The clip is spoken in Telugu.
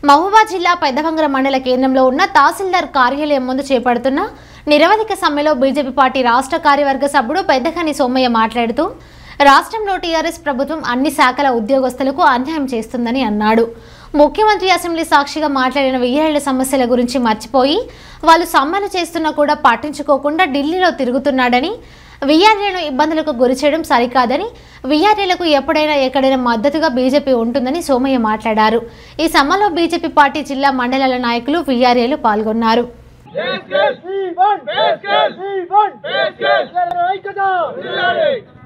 మహబూబా జిల్లా పెద్దవంగర మండల కేంద్రంలో ఉన్న తహసీల్దార్ కార్యాలయం ముందు చేపడుతున్న నిరవధిక సమ్మెలో బీజేపీ పార్టీ రాష్ట్ర కార్యవర్గ సభ్యుడు పెద్దఖని సోమయ్య మాట్లాడుతూ రాష్ట్రంలో టీఆర్ఎస్ ప్రభుత్వం అన్ని శాఖల ఉద్యోగస్తులకు అన్యాయం చేస్తుందని అన్నాడు ముఖ్యమంత్రి అసెంబ్లీ సాక్షిగా మాట్లాడిన వెయ్యేళ్ల సమస్యల గురించి మర్చిపోయి వాళ్ళు సమ్మెలు చేస్తున్నా కూడా పట్టించుకోకుండా ఢిల్లీలో తిరుగుతున్నాడని వీఆర్ఏలను ఇబ్బందులకు గురి చేయడం సరికాదని వీఆర్ఏలకు ఎప్పుడైనా ఎక్కడైనా మద్దతుగా బీజేపీ ఉంటుందని సోమయ్య మాట్లాడారు ఈ సమ్మలో బీజేపీ పార్టీ జిల్లా మండలాల నాయకులు వీఆర్ఏలు పాల్గొన్నారు Basket! Basket! Basket! Basket!